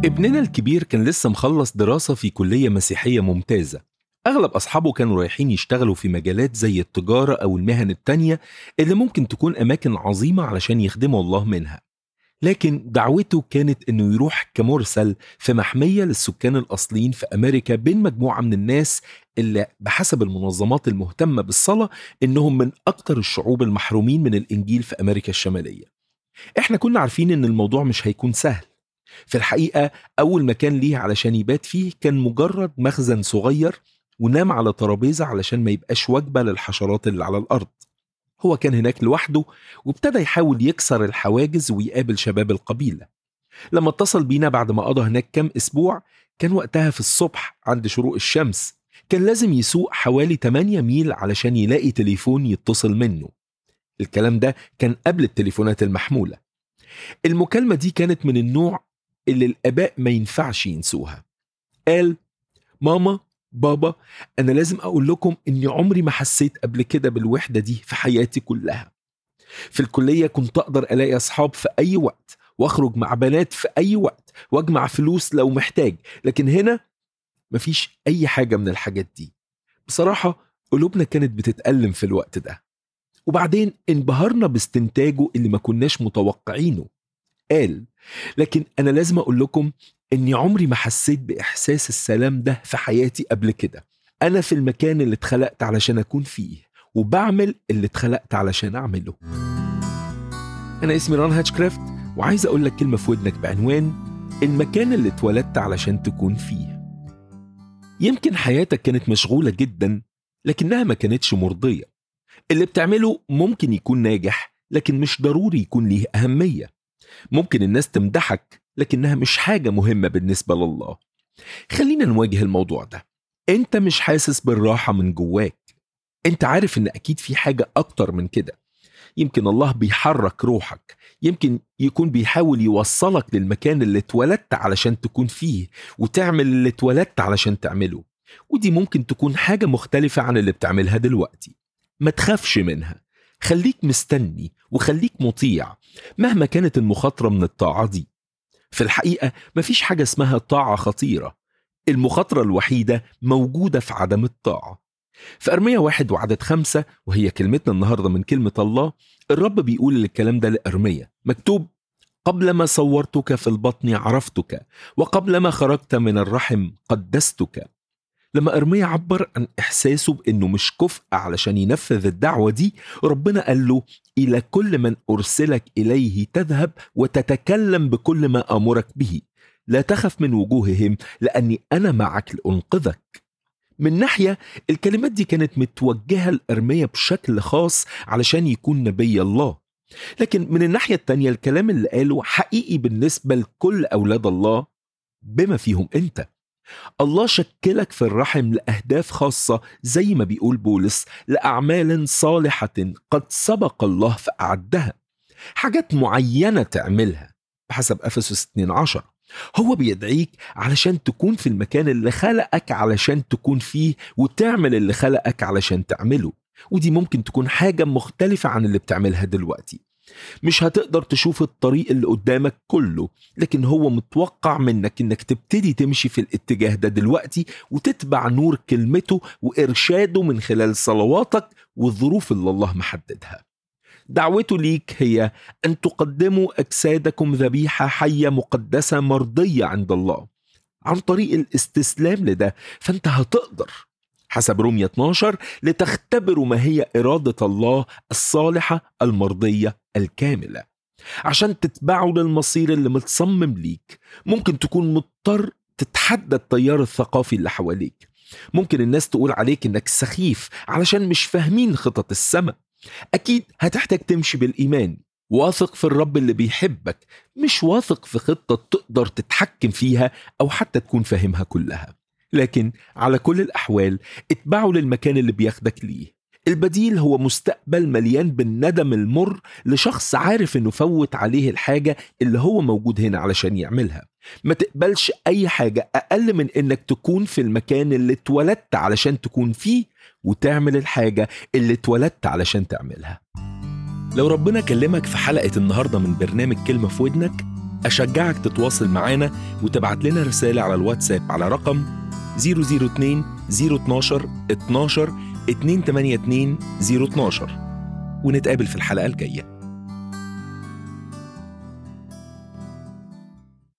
ابننا الكبير كان لسه مخلص دراسة في كلية مسيحية ممتازة أغلب أصحابه كانوا رايحين يشتغلوا في مجالات زي التجارة أو المهن التانية اللي ممكن تكون أماكن عظيمة علشان يخدموا الله منها لكن دعوته كانت إنه يروح كمرسل في محمية للسكان الأصليين في أمريكا بين مجموعة من الناس اللي بحسب المنظمات المهتمة بالصلاة إنهم من أكتر الشعوب المحرومين من الإنجيل في أمريكا الشمالية إحنا كنا عارفين إن الموضوع مش هيكون سهل في الحقيقة أول مكان ليه علشان يبات فيه كان مجرد مخزن صغير ونام على ترابيزة علشان ما يبقاش وجبة للحشرات اللي على الأرض هو كان هناك لوحده وابتدى يحاول يكسر الحواجز ويقابل شباب القبيلة لما اتصل بينا بعد ما قضى هناك كام أسبوع كان وقتها في الصبح عند شروق الشمس كان لازم يسوق حوالي 8 ميل علشان يلاقي تليفون يتصل منه الكلام ده كان قبل التليفونات المحمولة المكالمة دي كانت من النوع اللي الآباء ما ينفعش ينسوها قال ماما بابا أنا لازم أقول لكم إني عمري ما حسيت قبل كده بالوحدة دي في حياتي كلها في الكلية كنت أقدر ألاقي أصحاب في أي وقت وأخرج مع بنات في أي وقت وأجمع فلوس لو محتاج لكن هنا مفيش أي حاجة من الحاجات دي بصراحة قلوبنا كانت بتتألم في الوقت ده وبعدين انبهرنا باستنتاجه اللي ما كناش متوقعينه قال لكن أنا لازم أقول لكم إني عمري ما حسيت بإحساس السلام ده في حياتي قبل كده أنا في المكان اللي اتخلقت علشان أكون فيه وبعمل اللي اتخلقت علشان أعمله أنا اسمي ران هاتشكرافت وعايز أقول لك كلمة في ودنك بعنوان المكان اللي اتولدت علشان تكون فيه يمكن حياتك كانت مشغولة جدا لكنها ما كانتش مرضية اللي بتعمله ممكن يكون ناجح لكن مش ضروري يكون ليه أهمية ممكن الناس تمدحك لكنها مش حاجة مهمة بالنسبة لله خلينا نواجه الموضوع ده انت مش حاسس بالراحة من جواك انت عارف ان اكيد في حاجة اكتر من كده يمكن الله بيحرك روحك يمكن يكون بيحاول يوصلك للمكان اللي اتولدت علشان تكون فيه وتعمل اللي اتولدت علشان تعمله ودي ممكن تكون حاجة مختلفة عن اللي بتعملها دلوقتي ما تخافش منها خليك مستني وخليك مطيع مهما كانت المخاطرة من الطاعة دي في الحقيقة مفيش حاجة اسمها طاعة خطيرة المخاطرة الوحيدة موجودة في عدم الطاعة في أرمية واحد وعدد خمسة وهي كلمتنا النهاردة من كلمة الله الرب بيقول الكلام ده لأرمية مكتوب قبل ما صورتك في البطن عرفتك وقبل ما خرجت من الرحم قدستك لما أرميا عبر عن إحساسه بأنه مش كفء علشان ينفذ الدعوة دي ربنا قال له إلى كل من أرسلك إليه تذهب وتتكلم بكل ما أمرك به لا تخف من وجوههم لأني أنا معك لأنقذك من ناحية الكلمات دي كانت متوجهة لأرميا بشكل خاص علشان يكون نبي الله لكن من الناحية التانية الكلام اللي قاله حقيقي بالنسبة لكل أولاد الله بما فيهم أنت الله شكلك في الرحم لأهداف خاصة زي ما بيقول بولس لأعمال صالحة قد سبق الله فأعدها حاجات معينة تعملها بحسب أفسس 12 هو بيدعيك علشان تكون في المكان اللي خلقك علشان تكون فيه وتعمل اللي خلقك علشان تعمله ودي ممكن تكون حاجة مختلفة عن اللي بتعملها دلوقتي مش هتقدر تشوف الطريق اللي قدامك كله لكن هو متوقع منك انك تبتدي تمشي في الاتجاه ده دلوقتي وتتبع نور كلمته وارشاده من خلال صلواتك والظروف اللي الله محددها دعوته ليك هي ان تقدموا اجسادكم ذبيحه حيه مقدسه مرضيه عند الله عن طريق الاستسلام لده فانت هتقدر حسب رومية 12 لتختبروا ما هي إرادة الله الصالحة المرضية الكاملة عشان تتبعوا للمصير اللي متصمم ليك ممكن تكون مضطر تتحدى التيار الثقافي اللي حواليك ممكن الناس تقول عليك انك سخيف علشان مش فاهمين خطط السماء اكيد هتحتاج تمشي بالايمان واثق في الرب اللي بيحبك مش واثق في خطة تقدر تتحكم فيها أو حتى تكون فاهمها كلها لكن على كل الأحوال اتبعوا للمكان اللي بياخدك ليه البديل هو مستقبل مليان بالندم المر لشخص عارف انه فوت عليه الحاجة اللي هو موجود هنا علشان يعملها ما تقبلش اي حاجة اقل من انك تكون في المكان اللي اتولدت علشان تكون فيه وتعمل الحاجة اللي اتولدت علشان تعملها لو ربنا كلمك في حلقة النهاردة من برنامج كلمة في ودنك أشجعك تتواصل معانا وتبعت لنا رسالة على الواتساب على رقم 002 012 12 282 012 ونتقابل في الحلقة الجاية